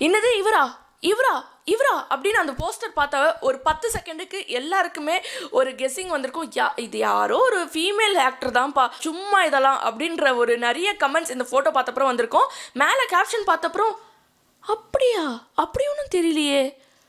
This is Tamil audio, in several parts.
என்னது இவரா இவரா இவரா அப்படின்னு அந்த போஸ்டர் பார்த்த ஒரு பத்து செகண்டுக்கு எல்லாருக்குமே ஒரு கெஸ்ஸிங் வந்திருக்கும் யா இது யாரோ ஒரு ஃபீமேல் ஆக்டர் தான்ப்பா சும்மா இதெல்லாம் அப்படின்ற ஒரு நிறைய கமெண்ட்ஸ் இந்த ஃபோட்டோ பார்த்தப்பறம் வந்திருக்கும் மேலே கேப்ஷன் பார்த்தப்பறம் அப்படியா அப்படி ஒன்றும் தெரியலையே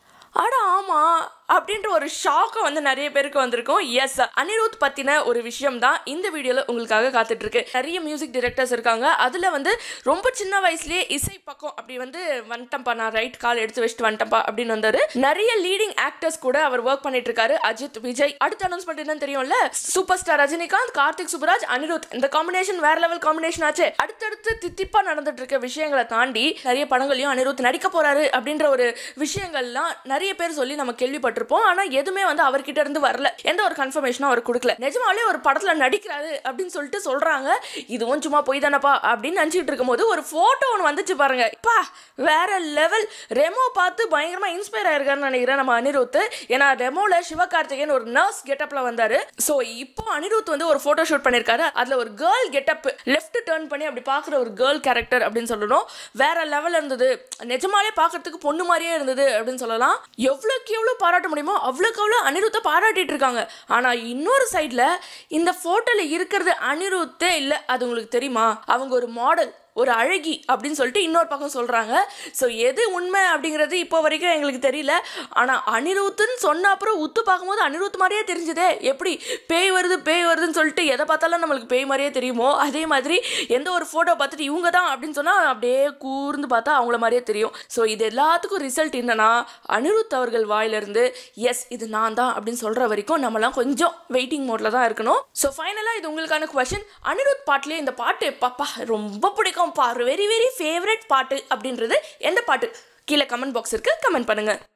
அட ஆமாம் அப்படின்ற ஒரு ஷாக்கை வந்து நிறைய பேருக்கு வந்திருக்கும் எஸ் அனிருத் பற்றின ஒரு விஷயம் தான் இந்த வீடியோவில் உங்களுக்காக காத்துட்டு இருக்கு நிறைய மியூசிக் டைரக்டர்ஸ் இருக்காங்க அதில் வந்து ரொம்ப சின்ன வயசுலேயே இசை பக்கம் அப்படி வந்து வந்துட்டம்பா நான் ரைட் கால் எடுத்து வச்சுட்டு வந்துட்டம்பா அப்படின்னு வந்தாரு நிறைய லீடிங் ஆக்டர்ஸ் கூட அவர் ஒர்க் பண்ணிட்டு இருக்காரு அஜித் விஜய் அடுத்த அனௌன்ஸ்மெண்ட் என்னன்னு தெரியும்ல சூப்பர் ஸ்டார் ரஜினிகாந்த் கார்த்திக் சுப்ராஜ் அனிருத் இந்த காம்பினேஷன் வேற லெவல் காம்பினேஷன் ஆச்சு அடுத்தடுத்து தித்திப்பா நடந்துட்டு இருக்க விஷயங்களை தாண்டி நிறைய படங்களையும் அனிருத் நடிக்க போறாரு அப்படின்ற ஒரு விஷயங்கள்லாம் நிறைய பேர் சொல்லி நம்ம கேள்விப்பட்டிருப்போம் ஆனா எதுவுமே வந்து அவர்கிட்ட இருந்து வரல எந்த ஒரு கன்ஃபர்மேஷனும் அவர் கொடுக்கல நிஜமாலே ஒரு படத்துல நடிக்கிறாரு அப்படின்னு சொல்லிட்டு சொல்றாங்க இதுவும் சும்மா போய் தானப்பா அப்படின்னு நினச்சிட்டு இருக்கும்போது ஒரு போட்டோ ஒன்று வந்துச்சு பாருங்க பா வேற லெவல் ரெமோ பார்த்து பயங்கரமா இன்ஸ்பயர் ஆயிருக்காருன்னு நினைக்கிறேன் நம்ம அனிருத் ஏன்னா ரெமோல சிவகார்த்திகேயன் ஒரு நர்ஸ் கெட்டப்ல வந்தாரு ஸோ இப்போ அனிருத் வந்து ஒரு போட்டோ ஷூட் பண்ணியிருக்காரு அதுல ஒரு கேர்ள் கெட்டப் லெஃப்ட் டேர்ன் பண்ணி அப்படி பார்க்குற ஒரு கேர்ள் கேரக்டர் அப்படின்னு சொல்லணும் வேற லெவல் இருந்தது நிஜமாலே பார்க்கறதுக்கு பொண்ணு மாதிரியே இருந்தது அப்படின்னு சொல்லலாம் எவ்வளோக்கு எவ்வளோ பாராட்ட முடியுமோ அவ்வளோக்கு அவ்வளோ அனிருத்தை பாராட்டிட்டு இருக்காங்க ஆனால் இன்னொரு சைடில் இந்த ஃபோட்டோவில் இருக்கிறது அனிருத்தே இல்லை அது உங்களுக்கு தெரியுமா அவங்க ஒரு மாடல் ஒரு அழகி அப்படின்னு சொல்லிட்டு இன்னொரு பக்கம் சொல்கிறாங்க ஸோ எது உண்மை அப்படிங்கிறது இப்போ வரைக்கும் எங்களுக்கு தெரியல ஆனால் அனிருத்துன்னு சொன்ன அப்புறம் உத்து பார்க்கும்போது அனிருத் மாதிரியே தெரிஞ்சுதே எப்படி பேய் வருது பேய் வருதுன்னு சொல்லிட்டு எதை பார்த்தாலும் நம்மளுக்கு பேய் மாதிரியே தெரியுமோ அதே மாதிரி எந்த ஒரு ஃபோட்டோ பார்த்துட்டு இவங்க தான் அப்படின்னு சொன்னால் அப்படியே கூர்ந்து பார்த்தா அவங்கள மாதிரியே தெரியும் ஸோ இது எல்லாத்துக்கும் ரிசல்ட் என்னன்னா அனிருத் அவர்கள் வாயிலிருந்து எஸ் இது நான் தான் அப்படின்னு சொல்கிற வரைக்கும் நம்மலாம் கொஞ்சம் வெயிட்டிங் மோடில் தான் இருக்கணும் ஸோ ஃபைனலாக இது உங்களுக்கான கொஷின் அனிருத் பாட்டிலே இந்த பாட்டு பாப்பா ரொம்ப பிடிக்கும் பா வெரி வெரி ஃபேவரட் பாட்டு அப்படின்றது எந்த பாட்டு கீழே கமெண்ட் பாக்ஸ் இருக்கு கமெண்ட் பண்ணுங்க